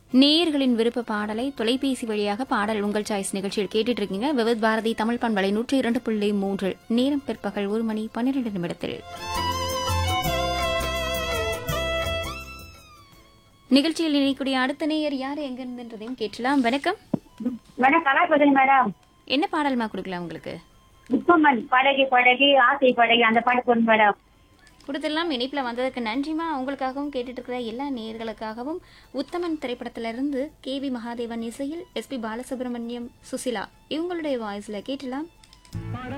நேயர்களின் விருப்ப பாடலை தொலைபேசி வழியாக பாடல் உங்கள் சாய்ஸ் நிகழ்ச்சியில் கேட்டுட்டு இருக்கீங்க விவித் பாரதி தமிழ் பண்பலை நூற்றி இரண்டு புள்ளி மூன்று நேரம் பிற்பகல் ஒரு மணி பன்னிரண்டு நிமிடத்தில் நிகழ்ச்சியில் இணைக்கூடிய அடுத்த நேயர் யார் எங்கிருந்துன்றதையும் கேட்கலாம் வணக்கம் மேடம் கலாபதி மேடம் என்ன பாடல்மா கொடுக்கலாம் உங்களுக்கு உப்பமன் படகி படகி ஆசை படகி அந்த பாட்டு போடுங்க மேடம் கொடுத்தெல்லாம் இணைப்பில் வந்ததுக்கு நன்றிமா உங்களுக்காகவும் கேட்டுட்டு இருக்கிற எல்லா நேயர்களுக்காகவும் உத்தமன் திரைப்படத்திலிருந்து கே வி மகாதேவன் இசையில் எஸ்பி பாலசுப்ரமணியம் சுசிலா இவங்களுடைய வாய்ஸ்ல கேட்டலாம் பட